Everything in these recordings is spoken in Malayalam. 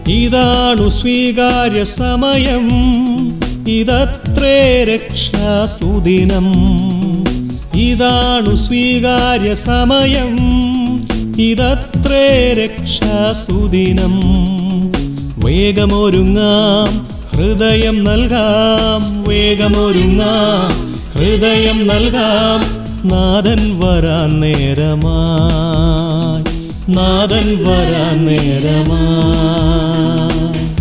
ഇതാണു സ്വീകാര്യ സമയം ഇതത്രേ രക്ഷാസുദിനം ഇതാണു സ്വീകാര്യ സമയം ഇതത്രേ രക്ഷാസുദിനം വേഗമൊരുങ്ങാം ഹൃദയം നൽകാം വേഗമൊരുങ്ങാം ഹൃദയം നൽകാം നാഥൻ വരാൻ നേരമായി നാഥൻ വരാൻ നേരമായി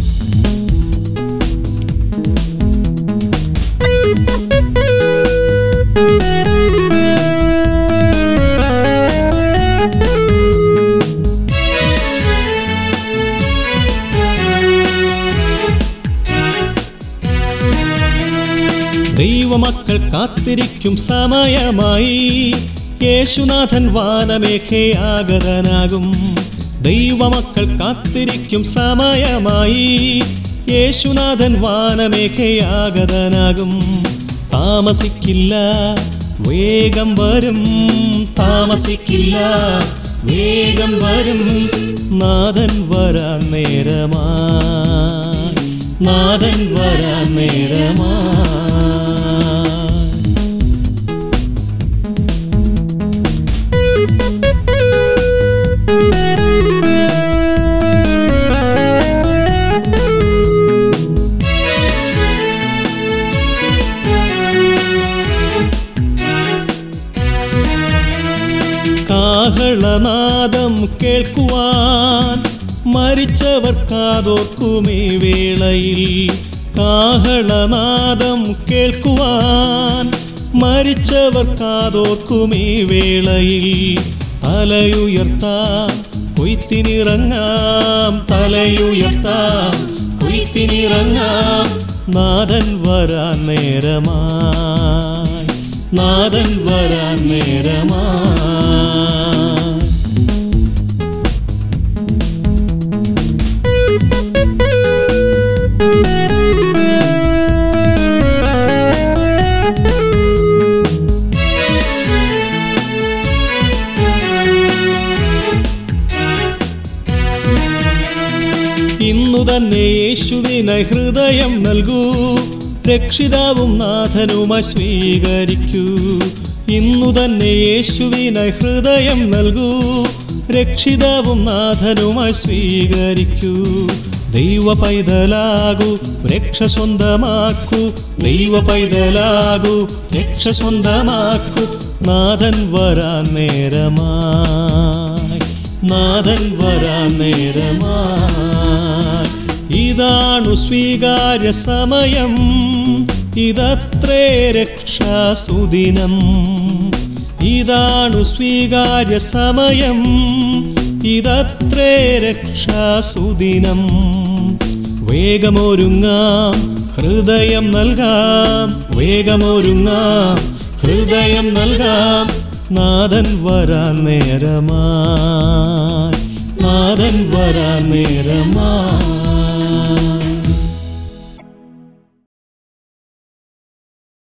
ദൈവമക്കൾ കാത്തിരിക്കും സമയമായി യേശുനാഥൻ വാനമേഘയാഗതനാകും ദൈവമക്കൾ കാത്തിരിക്കും സമയമായി യേശുനാഥൻ വാനമേഘയാഗതനാകും താമസിക്കില്ല വേഗം വരും താമസിക്കില്ല വേഗം വരും നാഥൻ വരാൻ നേരമായി നാഥൻ വരാൻ നേരമായി കാഹളനാദം കേൾക്കുവാൻ മരിച്ചവർ കാതോർക്കുമേ വേളയിൽ കാഹളനാദം കേൾക്കുവാൻ മരിച്ചവർ കാതോർക്കുമേ വേളയിൽ തലയുയർത്താം കൊയ്ത്തിനിറങ്ങാം തലയുയർത്താം കൊയ്ത്തിനിറങ്ങാം നാഥൻ വരാൻ നേരമായി നാഥൻ വരാൻ നേരമായി ഇന്നു തന്നെ യേശുവിനെ ഹൃദയം നൽകൂ രക്ഷിതാവും നാഥനുമായി സ്വീകരിക്കൂ ഇന്നു തന്നെ യേശുവിനെ ഹൃദയം നൽകൂ രക്ഷിതാവും നാഥനുമായി സ്വീകരിക്കൂ ദൈവ പൈതലാകൂ രക്ഷ സ്വന്തമാക്കൂ ദൈവ പൈതലാകൂ രക്ഷ സ്വന്തമാക്കൂ നാഥൻ വരാൻ നേരമായി നാഥൻ വരാൻ നേരമായി ഇതാണു സ്വീകാര്യ സമയം ഇതത്രേ രക്ഷാസുദിനം ഇതാണു സ്വീകാര്യ സമയം ഇതത്രേ രക്ഷാസുദിനം വേഗമൊരുങ്ങാം ഹൃദയം നൽകാം വേഗമൊരുങ്ങാം ഹൃദയം നൽകാം നാഥൻ വരാൻ നേരമായി നാഥൻ വരാൻ നേരമായി